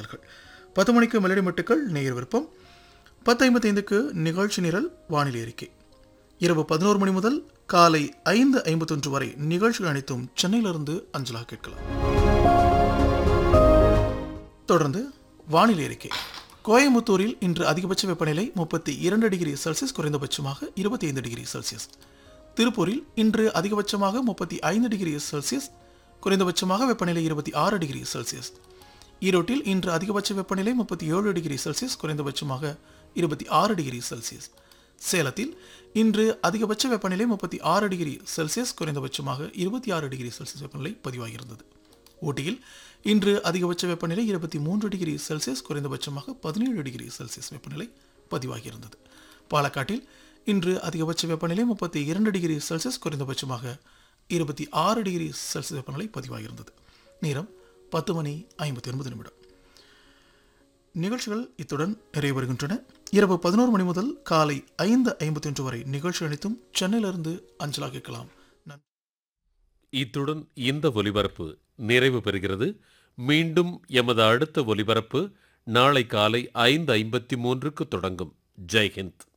பாடல்கள் பத்து மணிக்கு மெலடி மட்டுக்கள் நேயர் விருப்பம் பத்து ஐம்பத்தைந்துக்கு நிகழ்ச்சி நிரல் வானிலை அறிக்கை இரவு பதினோரு மணி முதல் காலை ஐந்து ஐம்பத்தொன்று வரை நிகழ்ச்சிகள் அனைத்தும் சென்னையிலிருந்து அஞ்சலாக கேட்கலாம் தொடர்ந்து வானிலை அறிக்கை கோயம்புத்தூரில் இன்று அதிகபட்ச வெப்பநிலை முப்பத்தி இரண்டு டிகிரி செல்சியஸ் குறைந்தபட்சமாக இருபத்தி ஐந்து டிகிரி செல்சியஸ் திருப்பூரில் இன்று அதிகபட்சமாக முப்பத்தி ஐந்து டிகிரி செல்சியஸ் குறைந்தபட்சமாக வெப்பநிலை இருபத்தி ஆறு டிகிரி செல்சியஸ் ஈரோட்டில் இன்று அதிகபட்ச வெப்பநிலை முப்பத்தி ஏழு டிகிரி செல்சியஸ் குறைந்தபட்சமாக இருபத்தி ஆறு டிகிரி செல்சியஸ் சேலத்தில் இன்று அதிகபட்ச வெப்பநிலை முப்பத்தி ஆறு டிகிரி செல்சியஸ் குறைந்தபட்சமாக இருபத்தி ஆறு டிகிரி செல்சியஸ் வெப்பநிலை பதிவாகியிருந்தது ஊட்டியில் இன்று அதிகபட்ச வெப்பநிலை இருபத்தி மூன்று டிகிரி செல்சியஸ் குறைந்தபட்சமாக பதினேழு டிகிரி செல்சியஸ் வெப்பநிலை பதிவாகியிருந்தது பாலக்காட்டில் இன்று அதிகபட்ச வெப்பநிலை முப்பத்தி இரண்டு டிகிரி செல்சியஸ் குறைந்தபட்சமாக இருபத்தி ஆறு டிகிரி செல்சியஸ் வெப்பநிலை பதிவாகியிருந்தது நேரம் பத்து மணி ஐம்பத்தி ஒன்பது நிமிடம் நிகழ்ச்சிகள் இத்துடன் நிறைவு வருகின்றன இரவு பதினோரு மணி முதல் காலை ஐந்து ஐம்பத்தி ஒன்று வரை நிகழ்ச்சி அனைத்தும் சென்னையிலிருந்து அஞ்சலாக கேட்கலாம் நன்றி இத்துடன் இந்த ஒலிபரப்பு நிறைவு பெறுகிறது மீண்டும் எமது அடுத்த ஒலிபரப்பு நாளை காலை ஐந்து ஐம்பத்தி மூன்றுக்கு தொடங்கும் ஜெய்ஹிந்த்